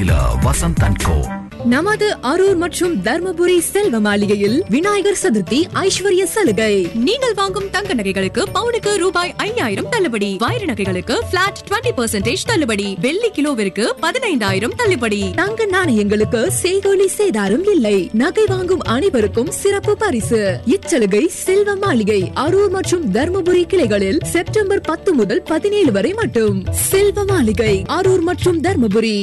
Vasanth and கோ நமது அரூர் மற்றும் தர்மபுரி செல்வ மாளிகையில் விநாயகர் சதுர்த்தி ஐஸ்வர்ய சலுகை நீங்கள் வாங்கும் தங்க நகைகளுக்கு பவுனுக்கு ரூபாய் ஐயாயிரம் தள்ளுபடி வைர நகைகளுக்கு பிளாட் 20% தள்ளுபடி வெள்ளி கிலோவிற்கு பதினைந்தாயிரம் தள்ளுபடி தங்க நாணயங்களுக்கு செய்கோலி சேதாரம் இல்லை நகை வாங்கும் அனைவருக்கும் சிறப்பு பரிசு இச்சலுகை செல்வ மாளிகை அரூர் மற்றும் தர்மபுரி கிளைகளில் செப்டம்பர் பத்து முதல் பதினேழு வரை மட்டும் செல்வ மாளிகை அரூர் மற்றும் தர்மபுரி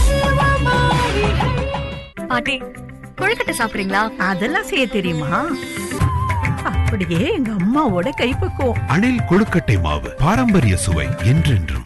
பாட்டி கொழுக்கட்டை சாப்பிடுறீங்களா அதெல்லாம் செய்ய தெரியுமா அப்படியே எங்க அம்மாவோட கைப்பக்குவம் அணில் கொழுக்கட்டை மாவு பாரம்பரிய சுவை என்றென்றும்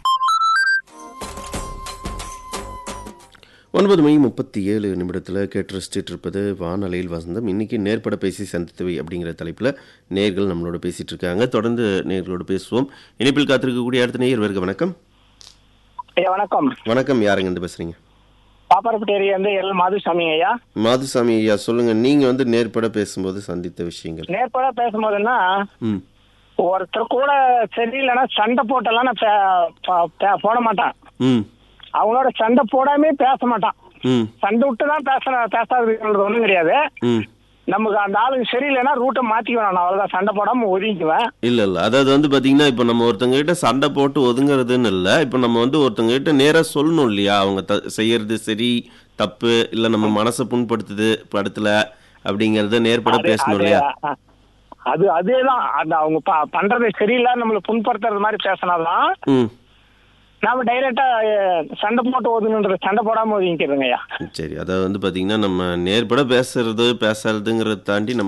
ஒன்பது மணி முப்பத்தி ஏழு நிமிடத்தில் கேட்டு ரசிச்சிட்டு இருப்பது வானலையில் வசந்தம் இன்னைக்கு நேர்பட பேசி சந்தித்தவை அப்படிங்கிற தலைப்பில் நேர்கள் நம்மளோட பேசிட்டு இருக்காங்க தொடர்ந்து நேர்களோடு பேசுவோம் இணைப்பில் காத்திருக்கக்கூடிய அடுத்த நேயர் வருக வணக்கம் ஐயா வணக்கம் வணக்கம் யாருங்க இருந்து பேசுறீங்க பாப்பாரப்பட்டி ஏரியா வந்து எல் மாதுசாமி ஐயா மாதுசாமி ஐயா சொல்லுங்க நீங்க வந்து நேர்பட பேசும்போது சந்தித்த விஷயங்கள் நேர்பட பேசும்போதுன்னா ம் ஒருத்தர் கூட சரியில்லைன்னா சண்டை போட்டெல்லாம் நான் பே- ப- பே- போட மாட்டான் ம் அவங்களோட சண்டை போடாமே பேச மாட்டான் ம் சண்டை விட்டு தான் பேச பேசாதது ஒன்றும் கிடையாது ம் நமக்கு அந்த ஆளுக்கு சரியில்லைன்னா ரூட்டை மாத்திக்குவேன் நான் அவ்வளவுதான் சண்டை போடாம ஒதுங்கிக்குவேன் இல்ல இல்ல அதாவது வந்து பாத்தீங்கன்னா இப்ப நம்ம ஒருத்தங்க கிட்ட சண்டை போட்டு ஒதுங்குறதுன்னு இல்ல இப்ப நம்ம வந்து ஒருத்தங்க கிட்ட நேரா சொல்லணும் இல்லையா அவங்க த- செய்யறது சரி தப்பு இல்ல நம்ம மனசை புண்படுத்துது படுத்தல அப்படிங்கறத நேர்பட அது- பேசணும் அது- இல்லையா அது அதேதான் அந்த அவங்க ப- பண்றது சரியில்லை நம்மள புண்படுத்துறது மாதிரி பேசினாதான் ம் நாம டைரக்டா சண்டை போட்டு ஒதுங்கன்ற சண்டை போடாம ஒதுங்கிக்கிறதுங்க ஐயா சரி அதாவது வந்து பாத்தீங்கன்னா நம்ம நேர்பட பேசுறது பேசாததுங்கிறத தாண்டி நம்ம